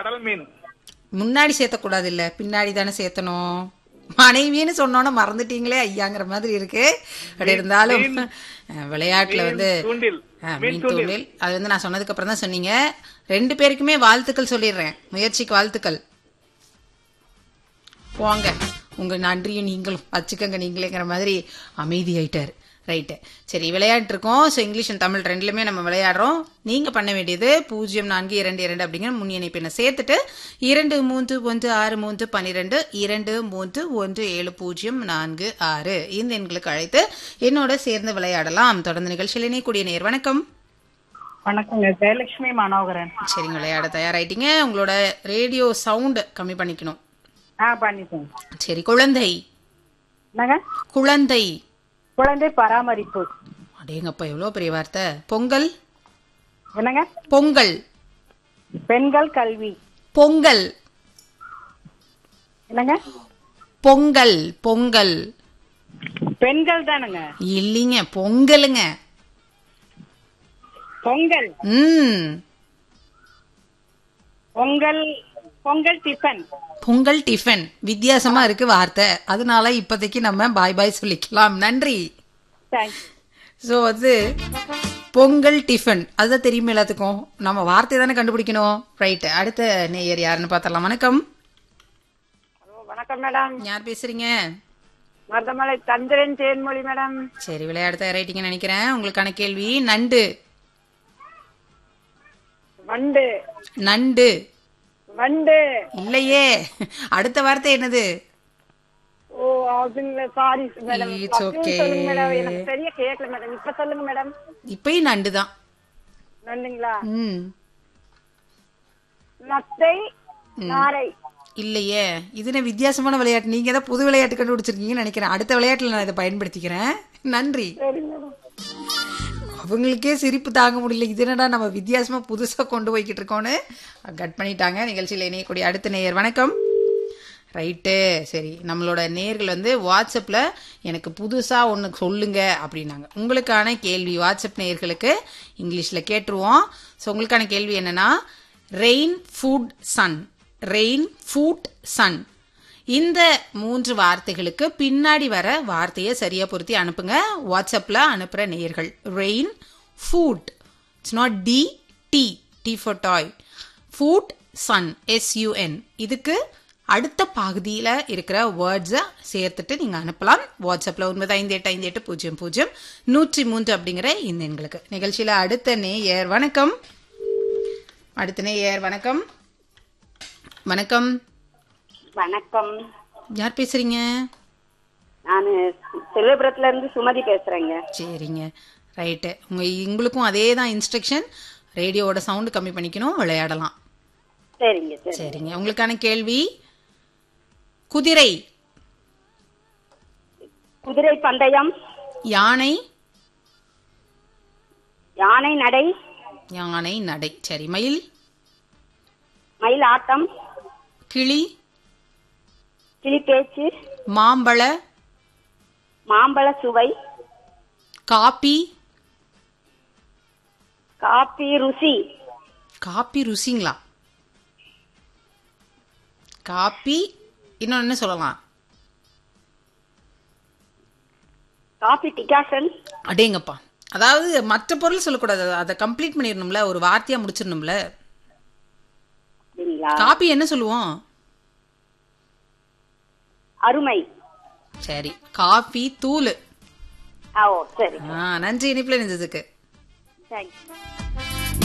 கடல் மீன் முன்னாடி சேர்த்தக்கூடாது இல்ல பின்னாடி தானே சேர்த்தணும் மனைவின்னு சொன்னோன்னே மறந்துட்டீங்களே ஐயாங்கிற மாதிரி இருக்கு அப்படி இருந்தாலும் அஹ், விளையாட்டுல வந்து மீன் தூண்டில் அஹ், மீன் மீன் தூண்டில் தூண்டில் அது வந்து நான் சொன்னதுக்கு அப்புறம் தான் சொன்னீங்க ரெண்டு பேருக்குமே வாழ்த்துக்கள் சொல்லிடுறேன் முயற்சிக்கு வாழ்த்துக்கள் போங்க உங்க நன்றியும் நீங்களும் வச்சுக்கோங்க நீங்களேங்கிற மாதிரி அமைதியாயிட்டாரு ரைட்டு சரி விளையாட்டு இருக்கோம் ஸோ இங்கிலீஷ் and தமிழ் ரெண்டுலையுமே நம்ம விளையாடுறோம் நீங்க பண்ண வேண்டியது பூஜ்ஜியம் நான்கு இரண்டு இரண்டு அப்படிங்கிற முன் இணைப்பினை சேர்த்துட்டு இரண்டு மூன்று ஒன்று ஆறு மூன்று பன்னிரெண்டு இரண்டு மூன்று ஒன்று ஏழு பூஜ்ஜியம் நான்கு ஆறு இந்த எண்களுக்கு அழைத்து என்னோட சேர்ந்து விளையாடலாம் தொடர்ந்து நிகழ்ச்சியில் இணையக்கூடிய நேர் வணக்கம் வணக்கங்க ஜெயலட்சுமி மனோகரன் சரிங்க விளையாட தயாராயிட்டீங்க உங்களோட ரேடியோ சவுண்ட் கம்மி பண்ணிக்கணும் ஆ பண்ணிட்டேன் சரி குழந்தை என்னங்க குழந்தை குழந்தை பராமரிப்பு அடேங்கப்பா எவ்வளோ பெரிய வார்த்தை பொங்கல் என்னங்க பொங்கல் பெண்கள் கல்வி பொங்கல் என்னங்க பொங்கல் பொங்கல் பெண்கள் தானுங்க இல்லைங்க பொங்கலுங்க பொங்கல் ம் பொங்கல் பொங்கல் டிஃபன் பொங்கல் டிஃபன் வித்தியாசமா இருக்கு வார்த்தை அதனால இப்போதைக்கு நம்ம பாய் பாய் சொல்லிக்கலாம் நன்றி தேங்க்ஸ் ஸோ வந்து பொங்கல் டிஃபன் அதுதான் தெரியுமே எல்லாத்துக்கும் நம்ம வார்த்தை தானே கண்டுபிடிக்கணும் ரைட்டு அடுத்த நேயர் யாருன்னு பார்த்தரலாம் வணக்கம் ஹலோ வணக்கம் மேடம் யார் பேசுறீங்க மருதமலை சந்திரன் தேன்மொழி மேடம் சரி விளையாட தயாராயிட்டீங்கன்னு நினைக்கிறேன் உங்களுக்கான கேள்வி நண்டு வண்டு நண்டு வண்டு இல்லையே அடுத்த வார்த்தை என்னது ஓ அதுங்களா சாரி மேடம் It's okay. சொல்லுங்க மேடம் எனக்கு சரியா கேட்கல மேடம் இப்ப சொல்லுங்க மேடம் இப்பயும் நண்டு தான் நன்றிங்களா ம் நத்தை நாரை இல்லையே இது என்ன வித்தியாசமான விளையாட்டு நீங்க தான் புது விளையாட்டு கண்டுபிடிச்சிருக்கீங்கன்னு நினைக்கிறேன் அடுத்த விளையாட்டுல நான் இதை பயன்படுத்திக்கிறேன் நன்றி சரி மேடம் அவங்களுக்கே சிரிப்பு தாங்க முடியல இது என்னடா நம்ம வித்தியாசமா புதுசா கொண்டு போய்கிட்டு இருக்கோன்னு கட் பண்ணிட்டாங்க நிகழ்ச்சியில் இணையக்கூடிய அடுத்த நேயர் வணக்கம் ரைட்டு சரி நம்மளோட நேர்கள் வந்து வாட்ஸ்அப்பில் எனக்கு புதுசாக ஒன்று சொல்லுங்க அப்படின்னாங்க உங்களுக்கான கேள்வி வாட்ஸ்அப் நேயர்களுக்கு இங்கிலீஷில் கேட்டுருவோம் ஸோ உங்களுக்கான கேள்வி என்னன்னா rain food sun rain food sun இந்த மூன்று வார்த்தைகளுக்கு பின்னாடி வர வார்த்தையை சரியா பொருத்தி அனுப்புங்க வாட்ஸ்அப்ல அனுப்புற நேயர்கள் rain food it's not T T T for toy food sun S U N இதுக்கு அடுத்த பகுதியில் இருக்கிற வேர்ட்ஸை சேர்த்துட்டு நீங்கள் அனுப்பலாம் வாட்ஸ்அப்பில் ஒன்பது ஐந்து எட்டு ஐந்து எட்டு பூஜ்ஜியம் பூஜ்ஜியம் நூற்றி மூன்று அப்படிங்கிற இந்த எண்களுக்கு நிகழ்ச்சியில் அடுத்த நேயர் வணக்கம் அடுத்த நேயர் வணக்கம் வணக்கம் வணக்கம் யார் பேசுறீங்க நான் செல்வபுரத்துல இருந்து சுமதி பேசுறேங்க சரிங்க ரைட்டு உங்க உங்களுக்கும் அதே தான் இன்ஸ்ட்ரக்ஷன் ரேடியோவோட சவுண்டு கம்மி பண்ணிக்கணும் விளையாடலாம் சரிங்க சரி சரிங்க உங்களுக்கான கேள்வி குதிரை குதிரை பந்தயம் யானை யானை நடை யானை நடை சரி மயில் மயில் ஆட்டம் கிளி கிளி பேச்சு மாம்பழ மாம்பழ சுவை காப்பி காப்பி ருசி காப்பி ருசிங்களா காப்பி இன்னொன்னு என்ன சொல்லலாம் காப்பி டிகாஷன் அடேங்கப்பா அதாவது மற்ற பொருள் சொல்லக்கூடாது அதை கம்ப்ளீட் பண்ணிடணும்ல ஒரு வார்த்தையா முடிச்சிடணும்ல அப்படிங்களா காப்பி என்ன சொல்லுவோம் அருமை சரி காஃபி தூள் ஆ ஓ சரி ஆ நன்றி இனிப்புல இருந்ததுக்கு தேங்க்யூ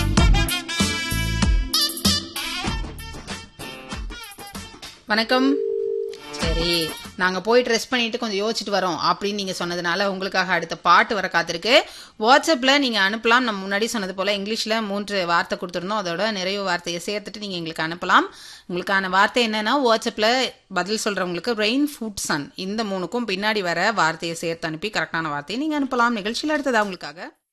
வணக்கம் சரி நாங்க போய் ட்ரெஸ் பண்ணிட்டு கொஞ்சம் யோசிச்சுட்டு வரோம் அப்படின்னு நீங்க சொன்னதுனால உங்களுக்காக அடுத்த பாட்டு வர காத்திருக்கு வாட்ஸ்அப்ல நீங்க அனுப்பலாம் நம்ம முன்னாடி சொன்னது போல இங்கிலீஷ்ல மூன்று வார்த்தை கொடுத்துருந்தோம் அதோட நிறைய வார்த்தையை சேர்த்துட்டு நீங்க எங்களுக்கு அனுப்பலாம் உங்களுக்கான வார்த்தை என்னன்னா வாட்ஸ்அப்ல பதில் சொல்றவங்களுக்கு ரெயின் ஃபுட் சன் இந்த மூணுக்கும் பின்னாடி வர வார்த்தையை சேர்த்து அனுப்பி கரெக்டான வார்த்தையை நீங்க அனுப்பலாம் நிகழ்ச்சியில் அடுத்ததா உங்களுக்காக